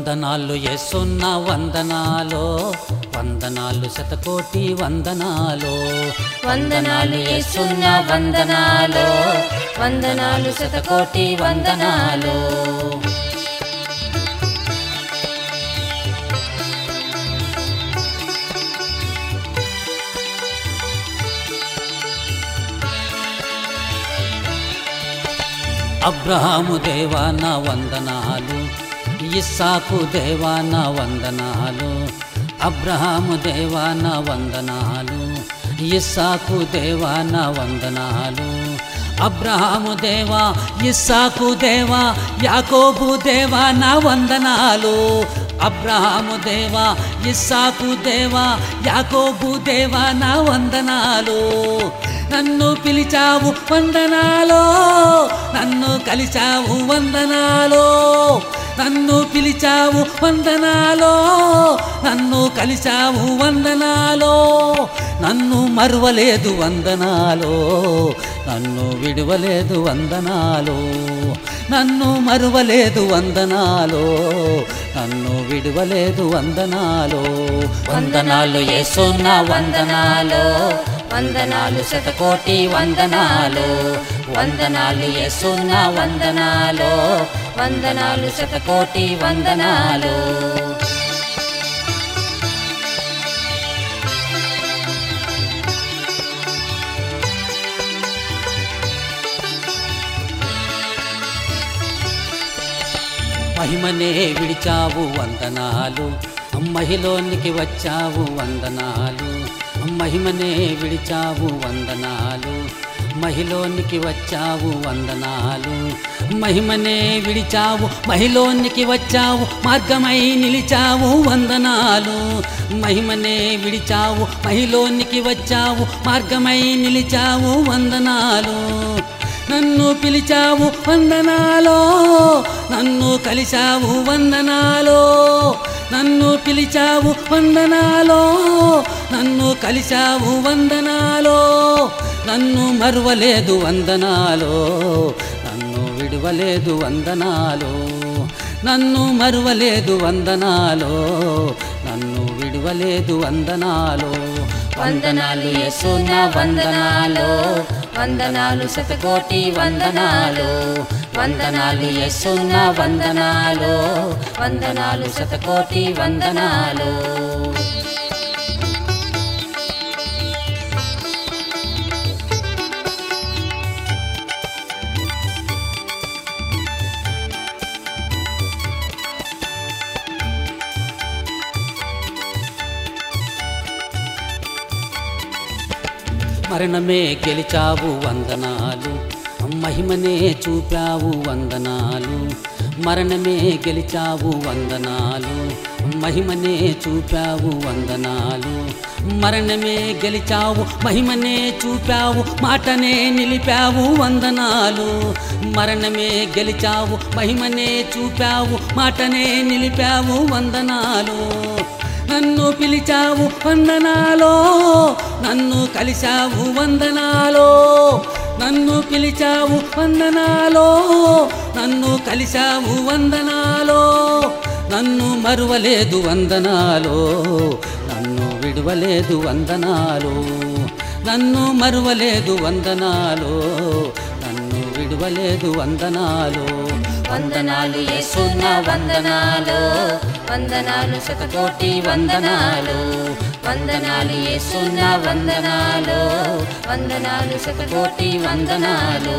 వందనాలు ఎస్సున్న వందనాలో వందనాలు శతకోటి వందనాలో వందనాలు యేసున్న వందనాలు వందనాలు శతకోటి వందనాలు అబ్రహాము దేవా నా వందనాలు ఇస్సాకు దేవా నా వందనాలు అబ్రహాము దేవా నా వందనాలు ఇస్సాకు దేవా నా వందనాలు అబ్రహాము దేవా ఇస్సాకు దేవా యాకోబు దేవా నా వందనాలు అబ్రహాము దేవా ఇస్సాకు దేవా యాకోబు దేవా నా వందనాలు నన్ను పిలిచావు వందనాలో నన్ను కలిచావు వందనాలో నన్ను పిలిచావు వందనాలో నన్ను కలిచావు వందనాలో నన్ను మరువలేదు వందనాలో నన్ను విడువలేదు వందనాలో నన్ను మరువలేదు వందనాలో నన్ను విడువలేదు వందనాలో వందనాలు యేసున్న వందనాలో వందనాలు శతకోటి వందనాలు వందనాలు యేసున్న వందనాలు వందనాలు శతకోటి వందనాలు మహిమనే విడిచావు వందనాలు మహిలోనికి వచ్చావు వందనాలు మహిమనే విడిచావు వందనాలు మహిలోనికి వచ్చావు వందనాలు మహిమనే విడిచావు మహిలోనికి వచ్చావు మార్గమై నిలిచావు వందనాలు మహిమనే విడిచావు మహిలోనికి వచ్చావు మార్గమై నిలిచావు వందనాలు నన్ను పిలిచావు వందనాలో నన్ను కలిశావు వందనాలో నన్ను పిలిచావు వందనాలో నన్ను కలిశావు వందనాలో నన్ను మరువలేదు వందనాలో నన్ను విడువలేదు వందనాలో నన్ను మరువలేదు వందనాలో నన్ను విడువలేదు వందనాలో వందనాలు యేసున్న వందనాలు వందనాలు శతకోటి వందనాలు వందనాలు యేసున్న వందనాలు వందనాలు శతకోటి వందనాలు మరణమే గెలిచావు వందనాలు మహిమనే చూపావు వందనాలు మరణమే గెలిచావు వందనాలు మహిమనే చూపావు వందనాలు మరణమే గెలిచావు మహిమనే చూపావు మాటనే నిలిపావు వందనాలు మరణమే గెలిచావు మహిమనే చూపావు మాటనే నిలిపావు వందనాలు నన్ను పిలిచావు వందనాలో నన్ను కలిశావు వందనాలో నన్ను పిలిచావు వందనాలో నన్ను కలిశావు వందనాలో నన్ను మరువలేదు వందనాలో నన్ను విడువలేదు వందనాలో నన్ను మరువలేదు వందనాలో నన్ను విడువలేదు వందనాలో వందనాలు యేసున్న వందనాలు వందనాలు శతకోటి వందనాలు వందనాలు యేసున్న వందనాలు వందనాలు శతకోటి వందనాలు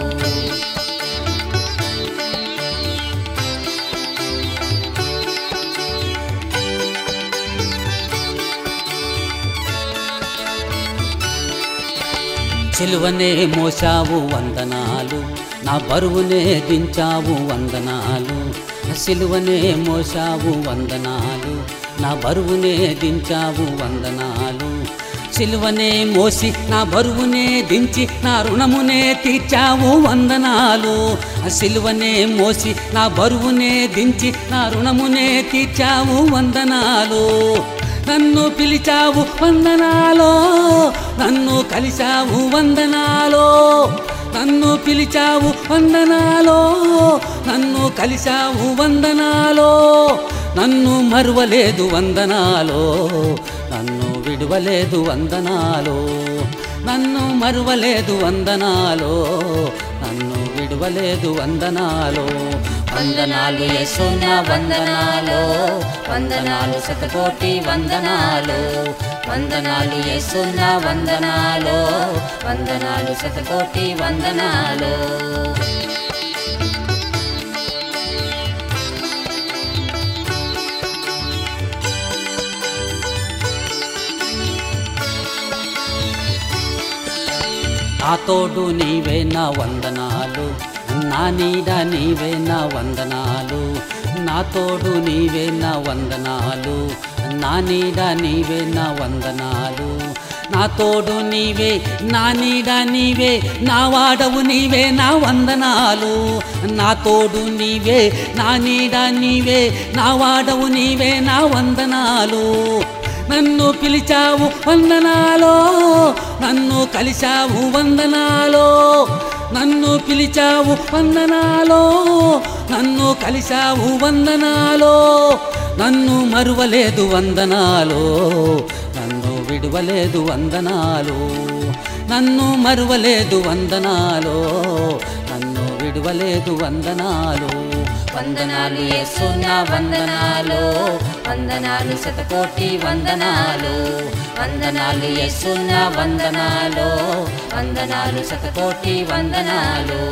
సిలువనే మోసావు వందనాలు నా బరువునే దించావు వందనాలు సిలువనే మోసావు వందనాలు నా బరువునే దించావు వందనాలు సిలువనే మోసి నా బరువునే దించి నా రుణమునే తీర్చావు వందనాలు సిలువనే మోసి నా బరువునే దించి నా రుణమునే తీర్చావు వందనాలు నన్ను పిలిచావు వందనాలో నన్ను కలిశావు వందనాలో నన్ను పిలిచావు వందనాలో నన్ను కలిశావు వందనాలో నన్ను మరువలేదు వందనాలో నన్ను విడువలేదు వందనాలో నన్ను మరువలేదు వందనాలో నన్ను విడువలేదు వందనాలో వందనాలు యేసున్న వందనాలు వందనాలు శతకోటి వందనాలు వందనాలు యేసున్న వందనాలు వందనాలు శతకోటి వందనాలు నా తోడు నీవే నా వందనాలు నా నీడ నీవే నా వందనాలు నా తోడు నీవే నా వందనాలు నా నీడ నీవే నా వందనాలు నా తోడు నీవే నా నీడ నీవే నా వాడవు నీవే నా వందనాలు నా తోడు నీవే నా నీడ నీవే నా వాడవు నీవే నా వందనాలు నన్ను పిలిచావు వందనాలో నన్ను కలిశావు వందనాలో నన్ను పిలిచావు వందనాలో నన్ను కలిశావు వందనాలో నన్ను మరువలేదు వందనాలో నన్ను విడువలేదు వందనాలు నన్ను మరువలేదు వందనాలో నన్ను విడువలేదు వందనాలు వందనాలు యేసున్న వందనాలు వందనాలు శతకోటి వందనాలు వందనాలు యేసున్న వందనాలు వందనాలు శతకోటి వందనాలు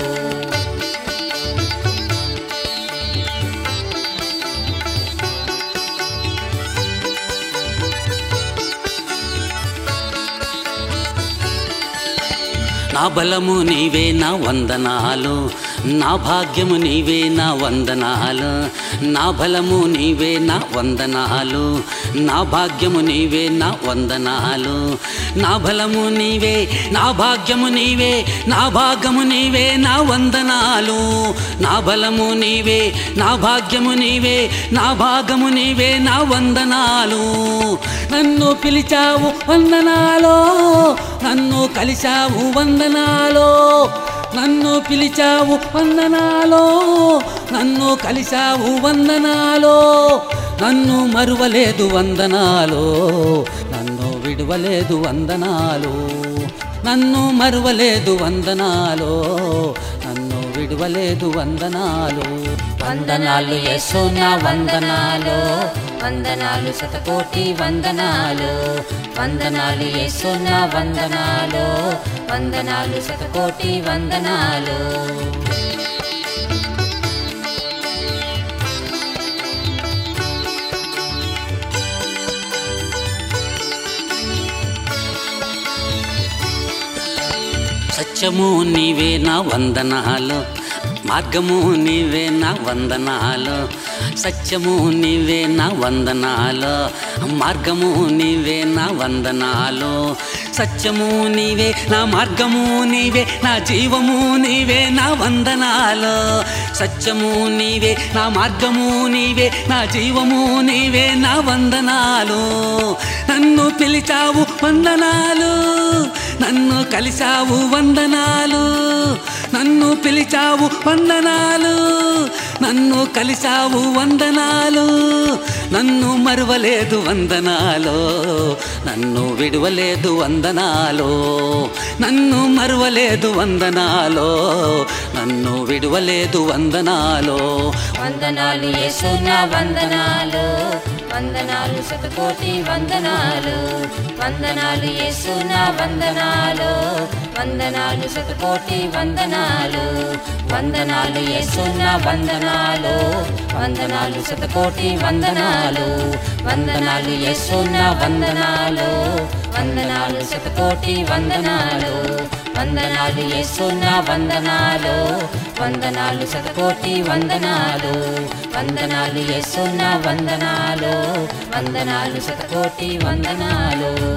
నా బలము నీవే నా వందనాలు నా భాగ్యము నీవే నా వందనాలు నా బలము నీవే నా వందనాలు నా భాగ్యము నీవే నా వందనాలు నా బలము నీవే నా భాగ్యము నీవే నా భాగ్యము నీవే నా వందనాలు నా బలము నీవే నా భాగ్యము నీవే నా భాగము నీవే నా వందనాలు నన్ను పిలిచావు వందనాలో నన్ను కలిశావు వందనాలో నన్ను పిలిచావు వందనాలో నన్ను కలిశావు వందనాలో నన్ను మరువలేదు వందనాలో నన్ను విడువలేదు వందనాలు నన్ను మరువలేదు వందనాలో నన్ను విడువలేదు వందనాలు వందనాలు యేసున్న వందనాలు వందనాలు శతకోటి వందనాలు వందనాలు యేసున్న వందనాలు వందనాలు శతకోటి వందనాలు సత్యము నీవే నా వందనాలు మార్గము నీవే నా వందనాలు సత్యము నీవే నా వందనాలు మార్గము నీవే నా వందనాలు సత్యము నీవే నా మార్గము నీవే నా జీవము నీవే నా వందనాలు సత్యము నీవే నా మార్గము నీవే నా జీవము నీవే నా వందనాలు నన్ను పిలిచావు వందనాలు నన్ను కలిశావు వందనాలు నన్ను పిలిచావు వందనాలు నన్ను కలిశావు వందనాలు నన్ను మరువలేదు వందనాలు నన్ను విడువలేదు వందనాలు నన్ను మరువలేదు వందనాలు నన్ను విడువలేదు వందనాలు వందనాలు యేసున్న వందనాలు వందనాలు శతకోటి వందనాలు వందనాలు యేసున్న వందనాలు వందనాలు శతకోటి వందనాలు వందనాలు యేసున్న వందనాలు వందనాలు శతకోటి వందనాలు వందనాలు యేసున్న వందనాలు వందనాలు శతకోటి వందనాలు వందనాలు యేసున్న వందనాలు వందనాలు శతకోటి వందనాలు వందనాలు యేసున్న వందనాలు వందనాలు శతకోటి వందనాలు